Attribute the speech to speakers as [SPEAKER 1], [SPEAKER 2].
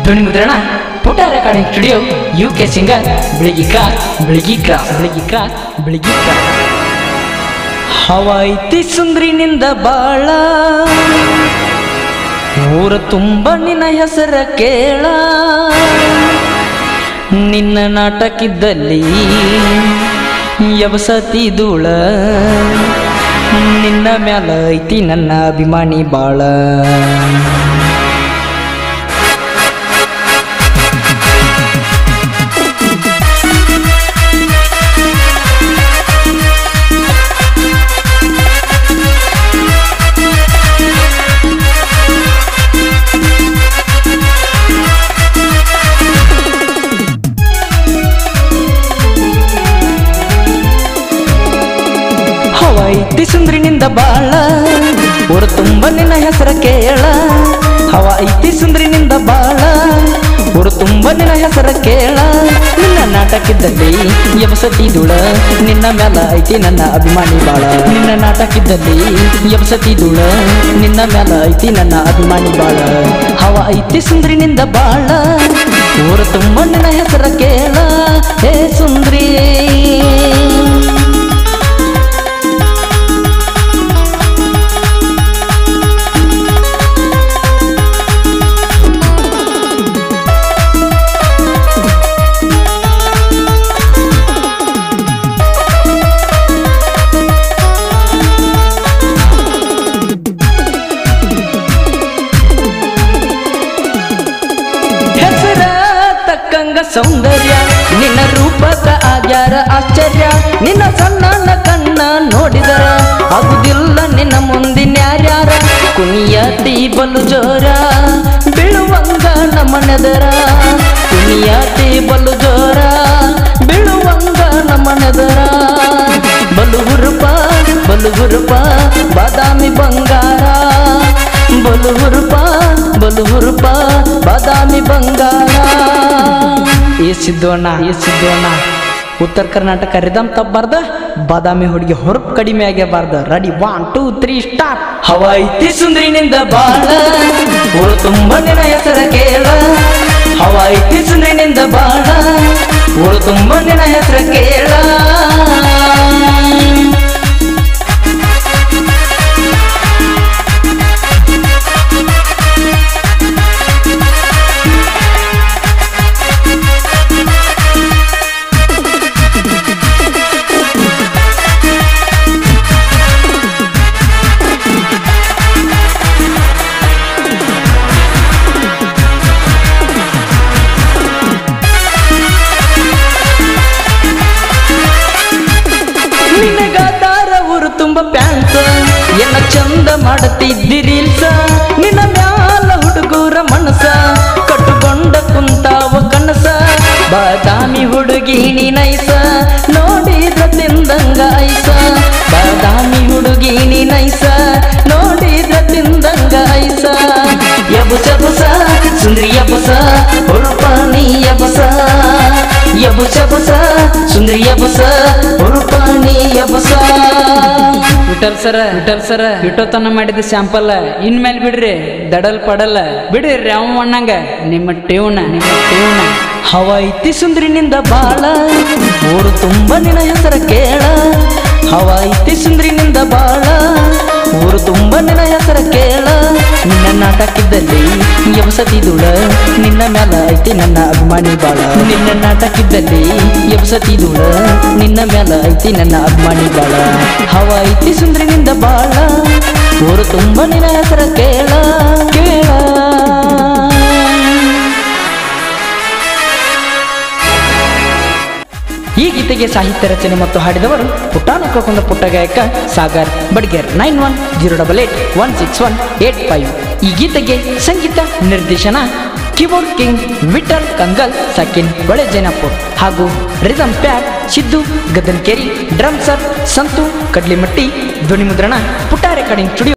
[SPEAKER 1] ಧ್ವನಿ ಮುದ್ರಣ ಪುಟ recording studio U K singer Belagi cross Belagi cross Belagi cross Belagi cross ಹವಾಯ್ತಿ ಸುಂದ್ರಿನಿಂದ ಬಾಳ ಊರ ತುಂಬ ನಿನ್ನ ಹೆಸರ ಕೇಳ ನಿನ್ನ ನಾಟಕಿದ್ದಲ್ಲಿ ಯಬಸತಿ ಧೂಳ ನಿನ್ನ ಮ್ಯಾಲ ಐತಿ ನನ್ನ ಅಭಿಮಾನಿ ಬಾಳ ಹವಾಯಿತಿ ಸುಂದ್ರಿನಿಂದ ಬಾಳ ಊರ ತುಂಬ ನಿನ್ನ ಹೆಸರ ಕೇಳ ಹವ ಐತಿ ಸುಂದ್ರಿನಿಂದ ಬಾಳ ಊರು ತುಂಬ ನಿನ್ನ ಹೆಸರ ಕೇಳ ನಿನ್ನ ನಾಟಕಿದ್ದಲ್ಲಿ ಯಬಸತಿ ಧೂಳ ನಿನ್ನ ಮ್ಯಾಲ ಐತಿ ನನ್ನ ಅಭಿಮಾನಿ ಬಾಳ ನಿನ್ನ ನಾಟಕಿದ್ದಲ್ಲಿ ಯಬಸತಿ ಧೂಳ ನಿನ್ನ ಮ್ಯಾಲ ಐತಿ ನನ್ನ ಅಭಿಮಾನಿ ಬಾಳ ಹವ ಐತಿ ಸುಂದ್ರಿನಿಂದ ಬಾಳ ಊರು ತುಂಬ ನಿನ್ನ ಹೆಸರ ಕೇಳ ಹೇ ಸುಂದ್ರಿ ಹೆಸರ ತಕ್ಕಂಗ ಸೌಂದರ್ಯ ನಿನ್ನ ರೂಪದ ಆಗ್ಯಾರ ಆಶ್ಚರ್ಯ ನಿನ್ನ ಸಣ್ಣ ಕಣ್ಣ ನೋಡಿದರ ಆಗುದಿಲ್ಲ ನಿನ್ನ ಮುಂದಿನ ಯಾರ್ಯಾರ ಕುಣಿಯತಿ ಬಲು ಜೋರ ಬೀಳುವಂಗ ನಮ್ಮನೆದರ ಕುಣಿಯತಿ ಬಲು ಜೋರ ಬೀಳುವಂಗ ನಮ್ಮನೆದರ ಬಲು ಹುರುಪ ಬಲು ಹುರುಪ ಬಾದಾಮಿ ಬಂಗಾರ ಬಲು ಹುರುಪ ಬಲು ಹುರುಪ ಬಾದಾಮಿ ಬಂಗಾರ ಈ ಸಿದ್ದೋಣ ಈ ಸಿದ್ದೋಣ ಉತ್ತರ ಕರ್ನಾಟಕ ರಿದಮ್ ತಪ್ಪಬಾರ್ದ ಬಾದಾಮಿ ಹುಡುಗಿ ಹೊರಪ್ ಕಡಿಮೆ ಆಗ್ಯಬಾರ್ದ ready one two three start ಹವಾಯಿತಿ ಸುಂದ್ರಿನಿಂದ ಬಾಳ ಊರು ತುಂಬ ನಿನ್ನ ಹೆಸರ ಕೇಳ ಹವಾಯಿತಿ ಸುಂದ್ರಿನಿಂದ ಬಾಳ ಊರು ತುಂಬ ನಿನ್ನ ಹೆಸರ ಕೇಳ ನಿನಗಾದಾರ ಊರು ತುಂಬ ಪ್ಯಾಂಟ್ ಎಲ್ಲ ಚಂದ ಮಾಡತಿದ್ದಿ ರೀಲ್ಸ ನಿನ್ನ ಮ್ಯಾಲ ಹುಡುಗರ ಮನಸ ಕಟ್ಟುಕೊಂಡ ಕುಂತಾವ ಕನಸ ಬಾದಾಮಿ ಹುಡುಗಿ ನೀ ನೈಸ ನೋಡಿದ್ರ ತಿಂದಂಗ ಐಸ ಬಾದಾಮಿ ಹುಡುಗಿ ನೀ ನೈಸ ನೋಡಿದ್ರ ತಿಂದಂಗ ಐಸ ಯಬುಸ ಬುಸ ಸುಂದ್ರಿ ಯಬುಸ ಹುರುಪ ನೀ ಯಬಸ ಯಬುಸ ಬುಸ ಸುಂದ್ರಿ ಯಬಸ ಹುರುಪ ನೀ ಯಬಸ
[SPEAKER 2] ವಿಠಲ್ ಸರ ವಿಠಲ್ ಸರ ಇಟ್ಟೋತನ ಮಾಡಿದ ಸ್ಯಾಂಪಲ್ ಇನ್ಮೇಲೆ ಬಿಡ್ರಿ ದಡಲ್ ಪಡಲ್ಲ ಬಿಡ್ರಿ ಅವ ಅಣ್ಣಂಗ ನಿಮ್ಮ ಟೇವಣ ನಿಮ್ಮ ಟೇವಣ
[SPEAKER 1] ಹವಾಯಿತಿ ಸುಂದ್ರಿನಿಂದ ಬಾಳ ಊರು ತುಂಬ ನಿನ್ನ ಹೆಸರ ಕೇಳ ಹವಾಯಿತಿ ಸುಂದ್ರಿನಿಂದ ಬಾಳ ಊರು ತುಂಬ ನಿನ್ನ ಹೆಸರ ಕೇಳ ನಿನ್ನ ನಾಟಕಿದ್ದಲ್ಲಿ ಯಬಸತಿ ಧೂಳ ನಿನ್ನ ಮ್ಯಾಲ ಐತಿ ನನ್ನ ಅಭಿಮಾನಿ ಬಾಳ ನಿನ್ನ ನಾಟಕಿದ್ದಲ್ಲಿ ಯಬಸತಿ ಧೂಳ ನಿನ್ನ ಮ್ಯಾಲ ಐತಿ ನನ್ನ ಅಭಿಮಾನಿ ಬಾಳ ಹವಾಯಿತಿ ಸುಂದ್ರಿನಿಂದ ಬಾಳ ಊರು ತುಂಬ ನಿನ್ನ ಹೆಸರ ಕೇಳ ಕೇಳ ಈ ಗೀತೆಗೆ ಸಾಹಿತ್ಯ ರಚನೆ ಮತ್ತು ಹಾಡಿದವರು ಪುಟ್ಟಾನ ಕಳ್ಕೊಂಡ ಪುಟ್ಟ ಗಾಯಕ Sagar Badger nine one zero double eight one six one eight five ಈ ಗೀತೆಗೆ ಸಂಗೀತ ನಿರ್ದೇಶನ ಕೀಬೋರ್ಡ್ ಕಿಂಗ್ ವಿಠಲ್ ಕಂಗಲ್ ಸಕಿನ್ ಬಳೆ ಜೈನಪುರ್ ಹಾಗೂ rhythm pad Siddu Gaddankeri drum sir Santu Kadlimatti ಧ್ವನಿ ಮುದ್ರಣ ಪುಟ್ಟ ರೆಕಾರ್ಡಿಂಗ್ ಸ್ಟುಡಿಯೋ